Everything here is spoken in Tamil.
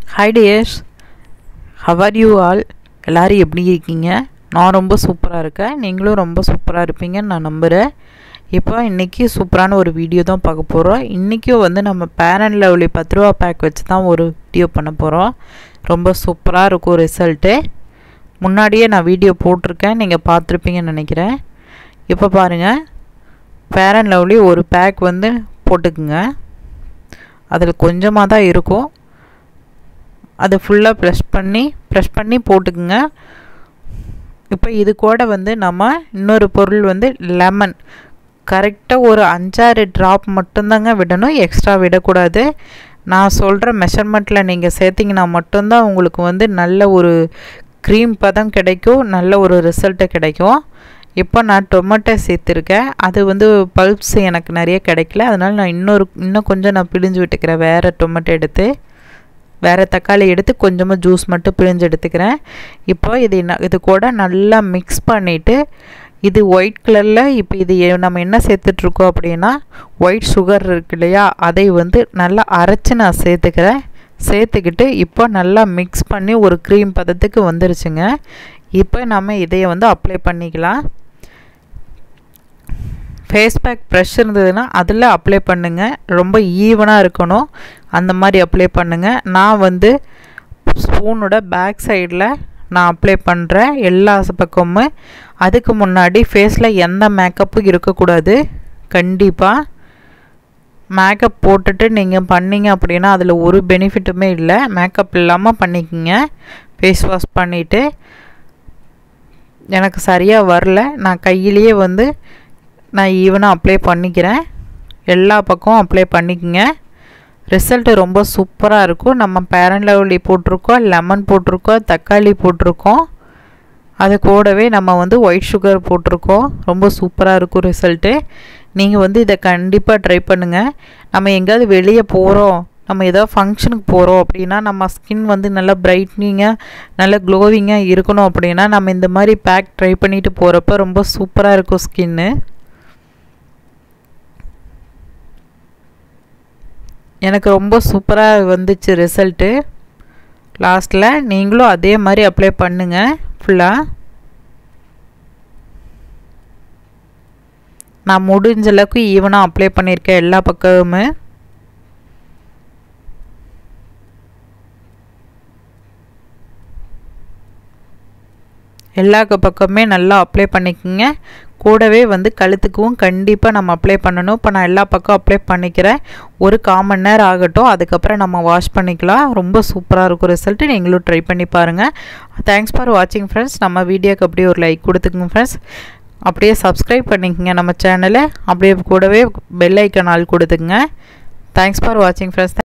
hi dears how are you all எல்லோரும் எப்படி இருக்கீங்க நான் ரொம்ப சூப்பராக இருக்கேன் நீங்களும் ரொம்ப சூப்பராக இருப்பீங்கன்னு நான் நம்புகிறேன் இப்போ இன்றைக்கி சூப்பரான ஒரு வீடியோ தான் பார்க்க போகிறோம் இன்றைக்கும் வந்து நம்ம பேரண்ட் லெவலி பத்து ரூபா பேக் வச்சு தான் ஒரு வீடியோ பண்ண போகிறோம் ரொம்ப சூப்பராக இருக்கும் ரிசல்ட்டு முன்னாடியே நான் வீடியோ போட்டிருக்கேன் நீங்கள் பார்த்துருப்பீங்கன்னு நினைக்கிறேன் இப்போ பாருங்கள் பேரண்ட் லெவலி ஒரு பேக் வந்து போட்டுக்குங்க அதில் கொஞ்சமாக தான் இருக்கும் அதை ஃபுல்லாக ப்ரெஷ் பண்ணி ப்ரெஷ் பண்ணி போட்டுக்குங்க இப்போ இது கூட வந்து நம்ம இன்னொரு பொருள் வந்து லெமன் கரெக்டாக ஒரு அஞ்சாறு ட்ராப் மட்டும்தாங்க விடணும் எக்ஸ்ட்ரா விடக்கூடாது நான் சொல்கிற மெஷர்மெண்ட்டில் நீங்கள் சேர்த்திங்கன்னா மட்டும்தான் உங்களுக்கு வந்து நல்ல ஒரு க்ரீம் பதம் கிடைக்கும் நல்ல ஒரு ரிசல்ட்டு கிடைக்கும் இப்போ நான் டொமேட்டோ சேர்த்துருக்கேன் அது வந்து பல்ப்ஸ் எனக்கு நிறைய கிடைக்கல அதனால் நான் இன்னொரு இன்னும் கொஞ்சம் நான் பிழிஞ்சு விட்டுக்கிறேன் வேறு டொமேட்டோ எடுத்து வேறு தக்காளி எடுத்து கொஞ்சமாக ஜூஸ் மட்டும் பிழிஞ்சு எடுத்துக்கிறேன் இப்போ இது இது கூட நல்லா மிக்ஸ் பண்ணிவிட்டு இது ஒயிட் கலரில் இப்போ இது நம்ம என்ன சேர்த்துட்ருக்கோம் அப்படின்னா ஒயிட் சுகர் இருக்கு இல்லையா அதை வந்து நல்லா அரைச்சி நான் சேர்த்துக்கிறேன் சேர்த்துக்கிட்டு இப்போ நல்லா மிக்ஸ் பண்ணி ஒரு க்ரீம் பதத்துக்கு வந்துருச்சுங்க இப்போ நம்ம இதையை வந்து அப்ளை பண்ணிக்கலாம் ஃபேஸ் பேக் ப்ரெஷ் இருந்ததுன்னா அதில் அப்ளை பண்ணுங்கள் ரொம்ப ஈவனாக இருக்கணும் அந்த மாதிரி அப்ளை பண்ணுங்கள் நான் வந்து ஸ்பூனோட பேக் சைடில் நான் அப்ளை பண்ணுறேன் எல்லா பக்கமும் அதுக்கு முன்னாடி ஃபேஸில் எந்த மேக்கப்பும் இருக்கக்கூடாது கண்டிப்பாக மேக்கப் போட்டுட்டு நீங்கள் பண்ணிங்க அப்படின்னா அதில் ஒரு பெனிஃபிட்டுமே இல்லை மேக்கப் இல்லாமல் பண்ணிக்கிங்க ஃபேஸ் வாஷ் பண்ணிவிட்டு எனக்கு சரியாக வரல நான் கையிலேயே வந்து நான் ஈவனாக அப்ளை பண்ணிக்கிறேன் எல்லா பக்கமும் அப்ளை பண்ணிக்கோங்க ரிசல்ட்டு ரொம்ப சூப்பராக இருக்கும் நம்ம பேரண்ட் லெவலி போட்டிருக்கோம் லெமன் போட்டிருக்கோம் தக்காளி போட்டிருக்கோம் அது கூடவே நம்ம வந்து ஒயிட் சுகர் போட்டிருக்கோம் ரொம்ப சூப்பராக இருக்கும் ரிசல்ட்டு நீங்கள் வந்து இதை கண்டிப்பாக ட்ரை பண்ணுங்கள் நம்ம எங்கேயாவது வெளியே போகிறோம் நம்ம ஏதோ ஃபங்க்ஷனுக்கு போகிறோம் அப்படின்னா நம்ம ஸ்கின் வந்து நல்லா பிரைட்னிங்காக நல்லா க்ளோவிங்காக இருக்கணும் அப்படின்னா நம்ம இந்த மாதிரி பேக் ட்ரை பண்ணிவிட்டு போகிறப்ப ரொம்ப சூப்பராக இருக்கும் ஸ்கின்னு எனக்கு ரொம்ப சூப்பராக வந்துச்சு ரிசல்ட்டு லாஸ்ட்டில் நீங்களும் அதே மாதிரி அப்ளை பண்ணுங்கள் ஃபுல்லாக நான் முடிஞ்ச அளவுக்கு ஈவனாக அப்ளை பண்ணியிருக்கேன் எல்லா பக்கமுமே எல்லா பக்கமே நல்லா அப்ளை பண்ணிக்கோங்க கூடவே வந்து கழுத்துக்கும் கண்டிப்பாக நம்ம அப்ளை பண்ணணும் இப்போ நான் எல்லா பக்கம் அப்ளை பண்ணிக்கிறேன் ஒரு காமன் நேரம் ஆகட்டும் அதுக்கப்புறம் நம்ம வாஷ் பண்ணிக்கலாம் ரொம்ப சூப்பராக இருக்கும் ரிசல்ட்டு நீங்களும் ட்ரை பண்ணி பாருங்கள் தேங்க்ஸ் ஃபார் வாட்சிங் ஃப்ரெண்ட்ஸ் நம்ம வீடியோக்கு அப்படியே ஒரு லைக் கொடுத்துக்குங்க ஃப்ரெண்ட்ஸ் அப்படியே சப்ஸ்கிரைப் பண்ணிக்கோங்க நம்ம சேனலை அப்படியே கூடவே பெல் ஐக்கன் ஆள் கொடுத்துங்க தேங்க்ஸ் ஃபார் வாட்சிங் ஃப்ரெண்ட்ஸ்